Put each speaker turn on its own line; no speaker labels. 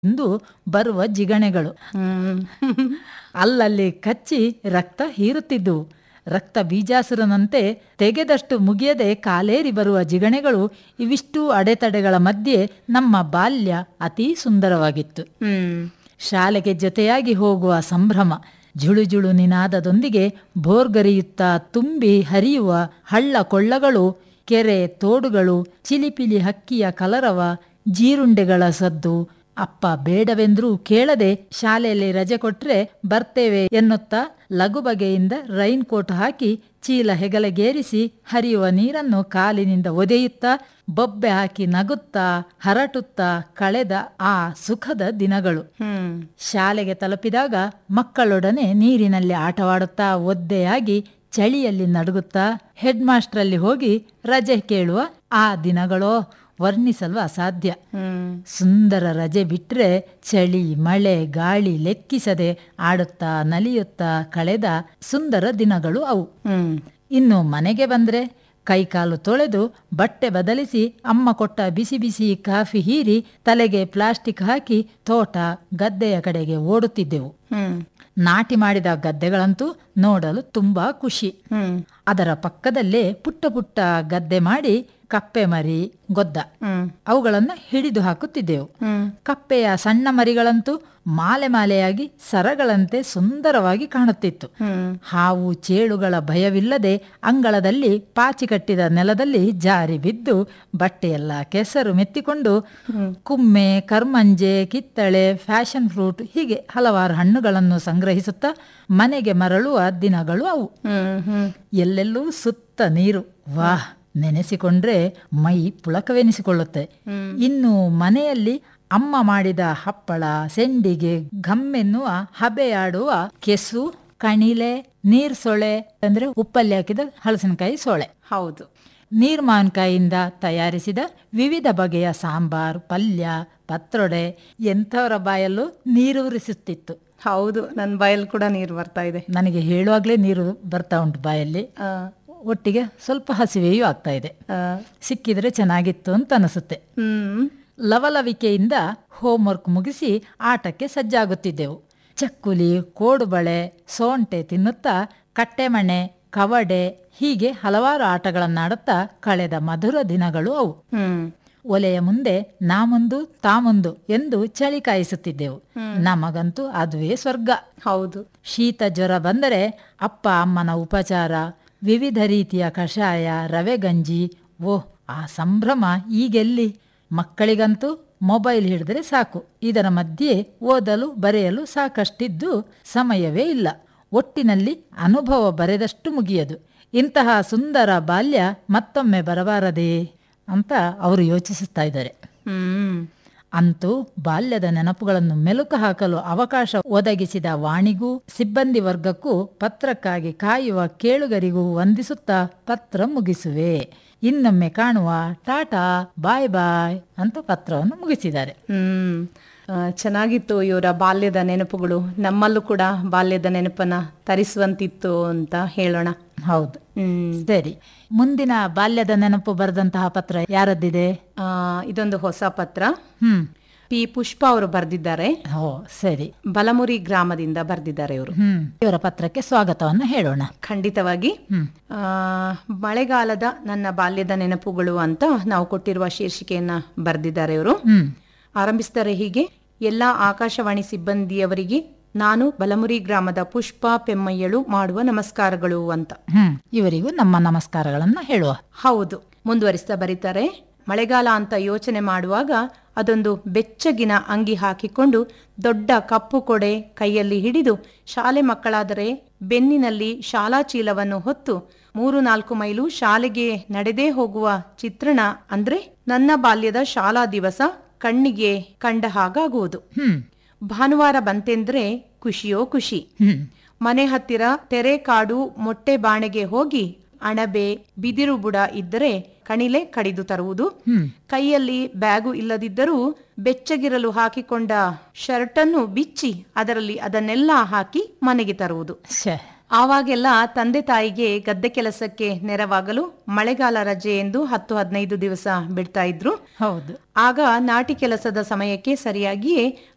ಎಂದು ಬರುವ ಜಿಗಣೆಗಳು ಅಲ್ಲಲ್ಲಿ ಕಚ್ಚಿ ರಕ್ತ ಹೀರುತ್ತಿದ್ದುವು ರಕ್ತ ಬೀಜಾಸುರನಂತೆ ತೆಗೆದಷ್ಟು ಮುಗಿಯದೆ ಕಾಲೇರಿ ಬರುವ ಜಿಗಣೆಗಳು ಇವಿಷ್ಟು ಅಡೆತಡೆಗಳ ಮಧ್ಯೆ ನಮ್ಮ ಬಾಲ್ಯ ಅತೀ ಸುಂದರವಾಗಿತ್ತು
ಹ್ಮ್
ಶಾಲೆಗೆ ಜೊತೆಯಾಗಿ ಹೋಗುವ ಸಂಭ್ರಮ ಜುಳುಜುಳು ನಿನಾದದೊಂದಿಗೆ ಭೋರ್ಗರಿಯುತ್ತಾ ತುಂಬಿ ಹರಿಯುವ ಹಳ್ಳ ಕೊಳ್ಳಗಳು ಕೆರೆ ತೋಡುಗಳು ಚಿಲಿಪಿಲಿ ಹಕ್ಕಿಯ ಕಲರವ ಜೀರುಂಡೆಗಳ ಸದ್ದು ಅಪ್ಪ ಬೇಡವೆಂದ್ರೂ ಕೇಳದೆ ಶಾಲೆಯಲ್ಲಿ ರಜೆ ಕೊಟ್ರೆ ಬರ್ತೇವೆ ಎನ್ನುತ್ತಾ ಲಘು ಬಗೆಯಿಂದ ರೈನ್ ಕೋಟ್ ಹಾಕಿ ಚೀಲ ಹೆಗಲಗೇರಿಸಿ ಹರಿಯುವ ನೀರನ್ನು ಕಾಲಿನಿಂದ ಒದೆಯುತ್ತಾ ಬೊಬ್ಬೆ ಹಾಕಿ ನಗುತ್ತಾ ಹರಟುತ್ತಾ ಕಳೆದ ಆ ಸುಖದ ದಿನಗಳು
ಹ್ಮ್
ಶಾಲೆಗೆ ತಲುಪಿದಾಗ ಮಕ್ಕಳೊಡನೆ ನೀರಿನಲ್ಲಿ ಆಟವಾಡುತ್ತಾ ಒದ್ದೆಯಾಗಿ ಚಳಿಯಲ್ಲಿ ನಡುಗುತ್ತಾ ಹೆಡ್ ಮಾಸ್ಟ್ರಲ್ಲಿ ಹೋಗಿ ರಜೆ ಕೇಳುವ ಆ ದಿನಗಳೋ ವರ್ಣಿಸಲು ಅಸಾಧ್ಯ
ಹ್ಮ್
ಸುಂದರ ರಜೆ ಬಿಟ್ರೆ ಚಳಿ ಮಳೆ ಗಾಳಿ ಲೆಕ್ಕಿಸದೆ ಆಡುತ್ತಾ ನಲಿಯುತ್ತಾ ಕಳೆದ ಸುಂದರ ದಿನಗಳು ಅವು
ಹ್ಮ್
ಇನ್ನು ಮನೆಗೆ ಬಂದ್ರೆ ಕೈಕಾಲು ತೊಳೆದು ಬಟ್ಟೆ ಬದಲಿಸಿ ಅಮ್ಮ ಕೊಟ್ಟ ಬಿಸಿ ಬಿಸಿ ಕಾಫಿ ಹೀರಿ ತಲೆಗೆ ಪ್ಲಾಸ್ಟಿಕ್ ಹಾಕಿ ತೋಟ ಗದ್ದೆಯ ಕಡೆಗೆ ಓಡುತ್ತಿದ್ದೆವು
ಹ್ಮ್
ನಾಟಿ ಮಾಡಿದ ಗದ್ದೆಗಳಂತೂ ನೋಡಲು ತುಂಬಾ ಖುಷಿ
ಹ್ಮ್
ಅದರ ಪಕ್ಕದಲ್ಲೇ ಪುಟ್ಟ ಪುಟ್ಟ ಗದ್ದೆ ಮಾಡಿ ಕಪ್ಪೆ ಮರಿ ಗೊದ್ದ
ಹ್ಮ್
ಅವುಗಳನ್ನು ಹಿಡಿದು ಹಾಕುತ್ತಿದ್ದೆವು
ಹ್ಮ್
ಕಪ್ಪೆಯ ಸಣ್ಣ ಮರಿಗಳಂತೂ ಮಾಲೆ ಮಾಲೆಯಾಗಿ ಸರಗಳಂತೆ ಸುಂದರವಾಗಿ ಕಾಣುತ್ತಿತ್ತು
ಹ್ಮ್
ಹಾವು ಚೇಳುಗಳ ಭಯವಿಲ್ಲದೆ ಅಂಗಳದಲ್ಲಿ ಪಾಚಿ ಕಟ್ಟಿದ ನೆಲದಲ್ಲಿ ಜಾರಿ ಬಿದ್ದು ಬಟ್ಟೆಯೆಲ್ಲ ಕೆಸರು ಮೆತ್ತಿಕೊಂಡು ಕುಮ್ಮೆ ಕರ್ಮಂಜೆ ಕಿತ್ತಳೆ ಫ್ಯಾಷನ್ ಫ್ರೂಟ್ ಹೀಗೆ ಹಲವಾರು ಹಣ್ಣುಗಳನ್ನು ಸಂಗ್ರಹಿಸುತ್ತಾ ಮನೆಗೆ ಮರಳುವ ದಿನಗಳು ಅವು
ಹ್ಮ್ ಹ್ಮ್
ಎಲ್ಲೆಲ್ಲೂ ಸುತ್ತ ನೀರು ವಾಹ್ ನೆನೆಸಿಕೊಂಡ್ರೆ ಮೈ ಪುಳಕವೆನಿಸಿಕೊಳ್ಳುತ್ತೆ ಇನ್ನು ಮನೆಯಲ್ಲಿ ಅಮ್ಮ ಮಾಡಿದ ಹಪ್ಪಳ ಸೆಂಡಿಗೆ ಘಮ್ಮೆನ್ನುವ ಹಬೆಯಾಡುವ ಕೆಸು ಕಣಿಲೆ ನೀರ್ ಸೊಳೆ ಅಂದ್ರೆ ಉಪ್ಪಲ್ಲಿ ಹಾಕಿದ ಹಲಸಿನಕಾಯಿ ಸೊಳೆ
ಹೌದು
ನೀರ್ ಮಾವಿನಕಾಯಿಯಿಂದ ತಯಾರಿಸಿದ ವಿವಿಧ ಬಗೆಯ ಸಾಂಬಾರ್ ಪಲ್ಯ ಪತ್ರೊಡೆ ಎಂಥವರ ಬಾಯಲ್ಲೂ ನೀರೂರಿಸುತ್ತಿತ್ತು
ಹೌದು ನನ್ನ ಬಾಯಲ್ಲಿ ಕೂಡ ನೀರು ಬರ್ತಾ ಇದೆ
ನನಗೆ ಹೇಳುವಾಗಲೇ ನೀರು ಬರ್ತಾ ಉಂಟು ಬಾಯಲ್ಲಿ
ಆ,
ಒಟ್ಟಿಗೆ ಸ್ವಲ್ಪ ಹಸಿವೆಯೂ ಆಗ್ತಾ ಇದೆ
ಆ,
ಸಿಕ್ಕಿದ್ರೆ ಚೆನ್ನಾಗಿತ್ತು ಅಂತ ಅನಿಸುತ್ತೆ
ಹ್ಮ್
ಲವಲವಿಕೆಯಿಂದ ಹೋಮ್ವರ್ಕ್ ಮುಗಿಸಿ ಆಟಕ್ಕೆ ಸಜ್ಜಾಗುತ್ತಿದ್ದೆವು ಚಕ್ಕುಲಿ ಕೋಡುಬಳೆ ಸೋಂಟೆ ತಿನ್ನುತ್ತಾ ಕಟ್ಟೆಮಣೆ ಕವಡೆ ಹೀಗೆ ಹಲವಾರು ಆಟಗಳನ್ನಾಡುತ್ತಾ ಕಳೆದ ಮಧುರ ದಿನಗಳು ಅವು
ಹ್ಮ್
ಒಲೆಯ ಮುಂದೆ ನಾ ಮುಂದು ತಾ ಮುಂದು ಎಂದು ಚಳಿ ಕಾಯಿಸುತ್ತಿದ್ದೆವು ನಮಗಂತೂ ಅದುವೇ ಸ್ವರ್ಗ
ಹೌದು
ಶೀತ ಜ್ವರ ಬಂದರೆ ಅಪ್ಪ ಅಮ್ಮನ ಉಪಚಾರ ವಿವಿಧ ರೀತಿಯ ಕಷಾಯ ರವೆ ಗಂಜಿ ಓಹ್ ಆ ಸಂಭ್ರಮ ಈಗೆಲ್ಲಿ ಮಕ್ಕಳಿಗಂತೂ ಮೊಬೈಲ್ ಹಿಡಿದ್ರೆ ಸಾಕು ಇದರ ಮಧ್ಯೆ ಓದಲು ಬರೆಯಲು ಸಾಕಷ್ಟಿದ್ದು ಸಮಯವೇ ಇಲ್ಲ ಒಟ್ಟಿನಲ್ಲಿ ಅನುಭವ ಬರೆದಷ್ಟು ಮುಗಿಯದು ಇಂತಹ ಸುಂದರ ಬಾಲ್ಯ ಮತ್ತೊಮ್ಮೆ ಬರಬಾರದೇ ಅಂತ ಅವರು ಯೋಚಿಸುತ್ತಾ ಇದ್ದಾರೆ
ಹ್ಮ್
ಅಂತೂ ಬಾಲ್ಯದ ನೆನಪುಗಳನ್ನು ಮೆಲುಕು ಹಾಕಲು ಅವಕಾಶ ಒದಗಿಸಿದ ವಾಣಿಗೂ ಸಿಬ್ಬಂದಿ ವರ್ಗಕ್ಕೂ ಪತ್ರಕ್ಕಾಗಿ ಕಾಯುವ ಕೇಳುಗರಿಗೂ ವಂದಿಸುತ್ತಾ ಪತ್ರ ಮುಗಿಸುವೆ ಇನ್ನೊಮ್ಮೆ ಕಾಣುವ ಟಾಟಾ ಬಾಯ್ ಬಾಯ್ ಅಂತ ಪತ್ರವನ್ನು ಮುಗಿಸಿದ್ದಾರೆ
ಹ್ಮ್ ಆ, ಚೆನ್ನಾಗಿತ್ತು ಇವರ ಬಾಲ್ಯದ ನೆನಪುಗಳು ನಮ್ಮಲ್ಲೂ ಕೂಡ ಬಾಲ್ಯದ ನೆನಪನ್ನ ತರಿಸುವಂತಿತ್ತು ಅಂತ ಹೇಳೋಣ
ಹೌದು
ಹ್ಮ್
ಸರಿ ಮುಂದಿನ ಬಾಲ್ಯದ ನೆನಪು ಬರೆದಂತಹ ಪತ್ರ ಯಾರದ್ದಿದೆ
ಆ, ಇದೊಂದು ಹೊಸ ಪತ್ರ
ಹ್ಮ್
ಪಿ ಪುಷ್ಪ ಅವರು ಬರೆದಿದ್ದಾರೆ
ಹೋ ಸರಿ
ಬಲಮುರಿ ಗ್ರಾಮದಿಂದ ಬರೆದಿದ್ದಾರೆ ಇವರು
ಹ್ಮ್ ಇವರ ಪತ್ರಕ್ಕೆ ಸ್ವಾಗತವನ್ನು ಹೇಳೋಣ
ಖಂಡಿತವಾಗಿ
ಹ್ಮ್
ಆ, ಮಳೆಗಾಲದ ನನ್ನ ಬಾಲ್ಯದ ನೆನಪುಗಳು ಅಂತ ನಾವು ಕೊಟ್ಟಿರುವ ಶೀರ್ಷಿಕೆಯನ್ನ ಬರೆದಿದ್ದಾರೆ ಇವರು
ಹ್ಮ್
ಆರಂಭಿಸ್ತಾರೆ ಹೀಗೆ ಎಲ್ಲಾ ಆಕಾಶವಾಣಿ ಸಿಬ್ಬಂದಿಯವರಿಗೆ ನಾನು ಬಲಮುರಿ ಗ್ರಾಮದ ಪುಷ್ಪ ಪೆಮ್ಮಯ್ಯಳು ಮಾಡುವ ನಮಸ್ಕಾರಗಳು ಅಂತ
ಹ್ಮ್ ಇವರಿಗೂ ನಮ್ಮ ನಮಸ್ಕಾರಗಳನ್ನ ಹೇಳುವ
ಹೌದು ಮುಂದುವರಿಸ್ತಾ ಬರೀತಾರೆ ಮಳೆಗಾಲ ಅಂತ ಯೋಚನೆ ಮಾಡುವಾಗ ಅದೊಂದು ಬೆಚ್ಚಗಿನ ಅಂಗಿ ಹಾಕಿಕೊಂಡು ದೊಡ್ಡ ಕಪ್ಪು ಕೊಡೆ ಕೈಯಲ್ಲಿ ಹಿಡಿದು ಶಾಲೆ ಮಕ್ಕಳಾದರೆ ಬೆನ್ನಿನಲ್ಲಿ ಶಾಲಾ ಚೀಲವನ್ನು ಹೊತ್ತು ಮೂರು ನಾಲ್ಕು ಮೈಲು ಶಾಲೆಗೆ ನಡೆದೇ ಹೋಗುವ ಚಿತ್ರಣ ಅಂದ್ರೆ ನನ್ನ ಬಾಲ್ಯದ ಶಾಲಾ ದಿವಸ ಕಣ್ಣಿಗೆ ಕಂಡ ಹಾಗಾಗುವುದು
ಹ್ಮ್
ಭಾನುವಾರ ಬಂತೆಂದ್ರೆ ಖುಷಿಯೋ ಖುಷಿ
ಹ್ಮ್
ಮನೆ ಹತ್ತಿರ ತೆರೆ ಕಾಡು ಮೊಟ್ಟೆ ಬಾಣೆಗೆ ಹೋಗಿ ಅಣಬೆ ಬಿದಿರು ಬುಡ ಇದ್ದರೆ ಕಣಿಲೆ ಕಡಿದು ತರುವುದು
ಹ್ಮ್
ಕೈಯಲ್ಲಿ ಬ್ಯಾಗು ಇಲ್ಲದಿದ್ದರೂ ಬೆಚ್ಚಗಿರಲು ಹಾಕಿಕೊಂಡ ಶರ್ಟನ್ನು ಬಿಚ್ಚಿ ಅದರಲ್ಲಿ ಅದನ್ನೆಲ್ಲ ಹಾಕಿ ಮನೆಗೆ ತರುವುದು
ಶ್ಯೆ.
ಆವಾಗೆಲ್ಲ ತಂದೆ ತಾಯಿಗೆ ಗದ್ದೆ ಕೆಲಸಕ್ಕೆ ನೆರವಾಗಲು ಮಳೆಗಾಲ ರಜೆ ಎಂದು ಹತ್ತು ಹದಿನೈದು ದಿವಸ ಬಿಡ್ತಾ ಇದ್ರು
ಹೌದು
ಆಗ ನಾಟಿ ಕೆಲಸದ ಸಮಯಕ್ಕೆ ಸರಿಯಾಗಿಯೇ